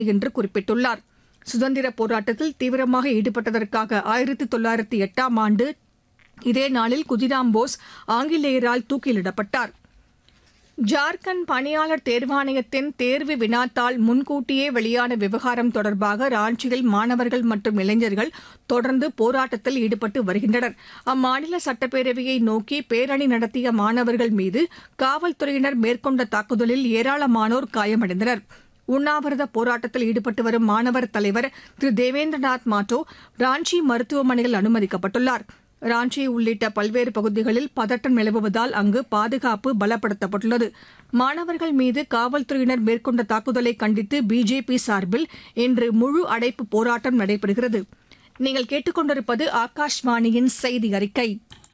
என்று குறிப்பிட்டுள்ளார் சுதந்திர போராட்டத்தில் தீவிரமாக ஈடுபட்டதற்காக ஆயிரத்தி தொள்ளாயிரத்தி எட்டாம் ஆண்டு இதே நாளில் குதிராம் போஸ் ஆங்கிலேயரால் தூக்கிலிடப்பட்டார் ஜார்க்கண்ட் பணியாளர் தேர்வாணையத்தின் தேர்வு வினாத்தாள் முன்கூட்டியே வெளியான விவகாரம் தொடர்பாக ராஞ்சியில் மாணவர்கள் மற்றும் இளைஞர்கள் தொடர்ந்து போராட்டத்தில் ஈடுபட்டு வருகின்றனர் அம்மாநில சட்டப்பேரவையை நோக்கி பேரணி நடத்திய மாணவர்கள் மீது காவல்துறையினர் மேற்கொண்ட தாக்குதலில் ஏராளமானோர் காயமடைந்தனர் உண்ணாவிரத போராட்டத்தில் ஈடுபட்டு வரும் மாணவர் தலைவர் திரு தேவேந்திரநாத் மாட்டோ ராஞ்சி மருத்துவமனையில் அனுமதிக்கப்பட்டுள்ளார் ராஞ்சி உள்ளிட்ட பல்வேறு பகுதிகளில் பதட்டம் நிலவுவதால் அங்கு பாதுகாப்பு பலப்படுத்தப்பட்டுள்ளது மாணவர்கள் மீது காவல்துறையினர் மேற்கொண்ட தாக்குதலை கண்டித்து பிஜேபி சார்பில் இன்று முழு அடைப்பு போராட்டம் நடைபெறுகிறது நீங்கள் கேட்டுக்கொண்டிருப்பது ஆகாஷ்வாணியின் செய்தி அறிக்கை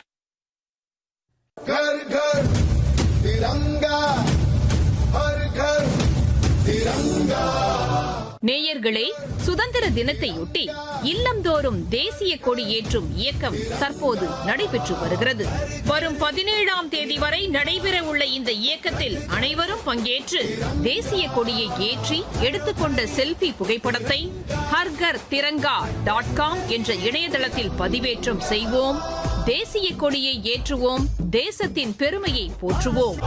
घर घर तिरंगा हर घर तिरंगा நேயர்களே சுதந்திர தினத்தையொட்டி இல்லந்தோறும் தேசிய கொடி ஏற்றும் இயக்கம் தற்போது நடைபெற்று வருகிறது வரும் பதினேழாம் தேதி வரை நடைபெற உள்ள இந்த இயக்கத்தில் அனைவரும் பங்கேற்று தேசிய கொடியை ஏற்றி எடுத்துக்கொண்ட செல்ஃபி புகைப்படத்தை ஹர்கர் திரங்கா டாட் காம் என்ற இணையதளத்தில் பதிவேற்றம் செய்வோம் தேசிய கொடியை ஏற்றுவோம் தேசத்தின் பெருமையை போற்றுவோம்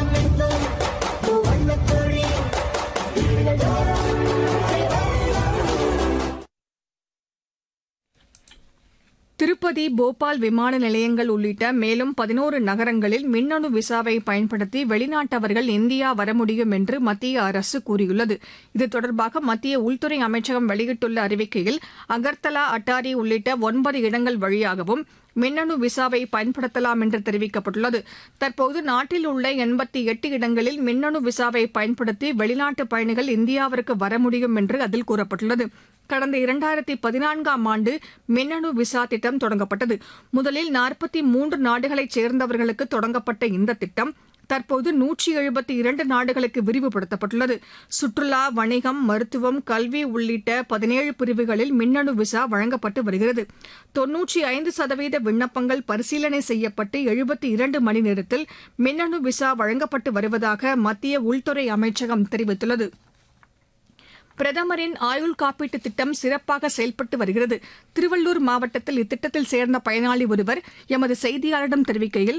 திருப்பதி போபால் விமான நிலையங்கள் உள்ளிட்ட மேலும் பதினோரு நகரங்களில் மின்னணு விசாவை பயன்படுத்தி வெளிநாட்டவர்கள் இந்தியா வர முடியும் என்று மத்திய அரசு கூறியுள்ளது இது தொடர்பாக மத்திய உள்துறை அமைச்சகம் வெளியிட்டுள்ள அறிவிக்கையில் அகர்தலா அட்டாரி உள்ளிட்ட ஒன்பது இடங்கள் வழியாகவும் மின்னணு விசாவை பயன்படுத்தலாம் என்று தெரிவிக்கப்பட்டுள்ளது தற்போது நாட்டில் உள்ள எண்பத்தி எட்டு இடங்களில் மின்னணு விசாவை பயன்படுத்தி வெளிநாட்டு பயணிகள் இந்தியாவிற்கு வர முடியும் என்று அதில் கூறப்பட்டுள்ளது கடந்த இரண்டாயிரத்தி பதினான்காம் ஆண்டு மின்னணு விசா திட்டம் தொடங்கப்பட்டது முதலில் நாற்பத்தி மூன்று நாடுகளைச் சேர்ந்தவர்களுக்கு தொடங்கப்பட்ட இந்த திட்டம் தற்போது நூற்றி எழுபத்தி இரண்டு நாடுகளுக்கு விரிவுபடுத்தப்பட்டுள்ளது சுற்றுலா வணிகம் மருத்துவம் கல்வி உள்ளிட்ட பதினேழு பிரிவுகளில் மின்னணு விசா வழங்கப்பட்டு வருகிறது தொன்னூற்றி ஐந்து சதவீத விண்ணப்பங்கள் பரிசீலனை செய்யப்பட்டு எழுபத்தி இரண்டு மணி நேரத்தில் மின்னணு விசா வழங்கப்பட்டு வருவதாக மத்திய உள்துறை அமைச்சகம் தெரிவித்துள்ளது பிரதமரின் ஆயுள் காப்பீட்டு திட்டம் சிறப்பாக செயல்பட்டு வருகிறது திருவள்ளூர் மாவட்டத்தில் இத்திட்டத்தில் சேர்ந்த பயனாளி ஒருவர் எமது செய்தியாளரிடம் தெரிவிக்கையில்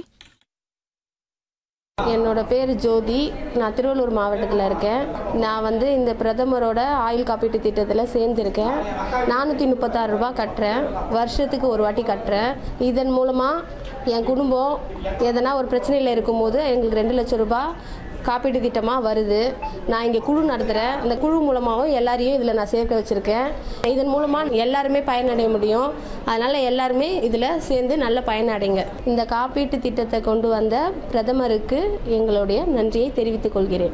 என்னோட பேர் ஜோதி நான் திருவள்ளூர் மாவட்டத்தில் இருக்கேன் நான் வந்து இந்த பிரதமரோட ஆயுள் காப்பீட்டு திட்டத்தில் சேர்ந்துருக்கேன் நானூற்றி முப்பத்தாறு ரூபா கட்டுறேன் வருஷத்துக்கு ஒரு வாட்டி கட்டுறேன் இதன் மூலமாக என் குடும்பம் எதனா ஒரு பிரச்சனையில் இருக்கும்போது எங்களுக்கு ரெண்டு லட்சம் ரூபாய் காப்பீட்டு திட்டமாக வருது நான் இங்கே குழு நடத்துகிறேன் அந்த குழு மூலமாகவும் எல்லாரையும் இதில் நான் சேர்க்க வச்சுருக்கேன் இதன் மூலமாக எல்லாருமே பயனடைய முடியும் அதனால் எல்லாருமே இதில் சேர்ந்து நல்ல பயனடைங்க இந்த காப்பீட்டு திட்டத்தை கொண்டு வந்த பிரதமருக்கு எங்களுடைய நன்றியை தெரிவித்துக் கொள்கிறேன்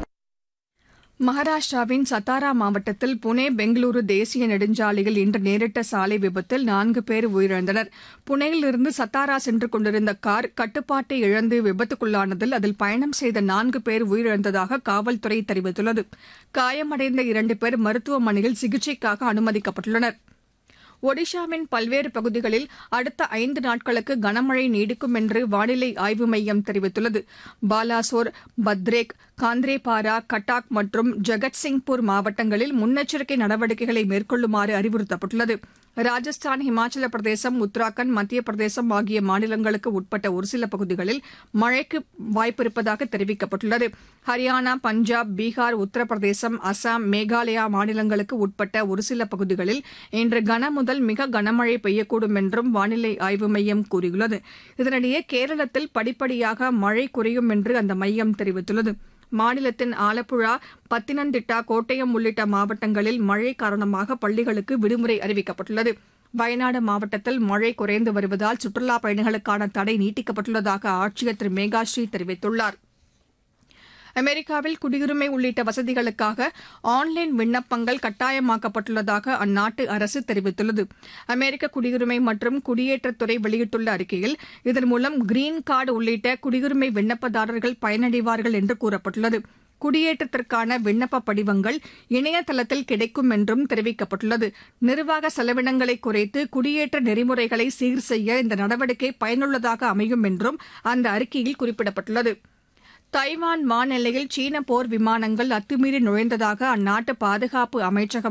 மகாராஷ்டிராவின் சத்தாரா மாவட்டத்தில் புனே பெங்களூரு தேசிய நெடுஞ்சாலையில் இன்று நேரிட்ட சாலை விபத்தில் நான்கு பேர் உயிரிழந்தனர் புனேயிலிருந்து சத்தாரா சென்று கொண்டிருந்த கார் கட்டுப்பாட்டை இழந்து விபத்துக்குள்ளானதில் அதில் பயணம் செய்த நான்கு பேர் உயிரிழந்ததாக காவல்துறை தெரிவித்துள்ளது காயமடைந்த இரண்டு பேர் மருத்துவமனையில் சிகிச்சைக்காக அனுமதிக்கப்பட்டுள்ளனா் ஒடிஷாவின் பல்வேறு பகுதிகளில் அடுத்த ஐந்து நாட்களுக்கு கனமழை நீடிக்கும் என்று வானிலை ஆய்வு மையம் தெரிவித்துள்ளது பாலாசோர் பத்ரேக் காந்திரேபாரா கட்டாக் மற்றும் ஜெகத்சிங்பூர் மாவட்டங்களில் முன்னெச்சரிக்கை நடவடிக்கைகளை மேற்கொள்ளுமாறு அறிவுறுத்தப்பட்டுள்ளது ராஜஸ்தான் இமாச்சல பிரதேசம் உத்தராகண்ட் மத்திய பிரதேசம் ஆகிய மாநிலங்களுக்கு உட்பட்ட ஒரு சில பகுதிகளில் மழைக்கு வாய்ப்பிருப்பதாக தெரிவிக்கப்பட்டுள்ளது ஹரியானா பஞ்சாப் பீகார் உத்தரப்பிரதேசம் அசாம் மேகாலயா மாநிலங்களுக்கு உட்பட்ட ஒரு சில பகுதிகளில் இன்று கன முதல் மிக கனமழை பெய்யக்கூடும் என்றும் வானிலை ஆய்வு மையம் கூறியுள்ளது இதனிடையே கேரளத்தில் படிப்படியாக மழை குறையும் என்று அந்த மையம் தெரிவித்துள்ளது மாநிலத்தின் ஆலப்புழா பத்தினந்திட்டா கோட்டயம் உள்ளிட்ட மாவட்டங்களில் மழை காரணமாக பள்ளிகளுக்கு விடுமுறை அறிவிக்கப்பட்டுள்ளது வயநாடு மாவட்டத்தில் மழை குறைந்து வருவதால் சுற்றுலாப் பயணிகளுக்கான தடை நீட்டிக்கப்பட்டுள்ளதாக ஆட்சியர் திரு மேகாஸ்ரீ தெரிவித்துள்ளார் அமெரிக்காவில் குடியுரிமை உள்ளிட்ட வசதிகளுக்காக ஆன்லைன் விண்ணப்பங்கள் கட்டாயமாக்கப்பட்டுள்ளதாக அந்நாட்டு அரசு தெரிவித்துள்ளது அமெரிக்க குடியுரிமை மற்றும் குடியேற்றத்துறை வெளியிட்டுள்ள அறிக்கையில் இதன் மூலம் கிரீன் கார்டு உள்ளிட்ட குடியுரிமை விண்ணப்பதாரர்கள் பயனடைவார்கள் என்று கூறப்பட்டுள்ளது குடியேற்றத்திற்கான விண்ணப்ப படிவங்கள் இணையதளத்தில் கிடைக்கும் என்றும் தெரிவிக்கப்பட்டுள்ளது நிர்வாக செலவினங்களை குறைத்து குடியேற்ற நெறிமுறைகளை சீர் செய்ய இந்த நடவடிக்கை பயனுள்ளதாக அமையும் என்றும் அந்த அறிக்கையில் குறிப்பிடப்பட்டுள்ளது தைவான் வான் எல்லையில் சீன போர் விமானங்கள் அத்துமீறி நுழைந்ததாக அந்நாட்டு பாதுகாப்பு அமைச்சகம்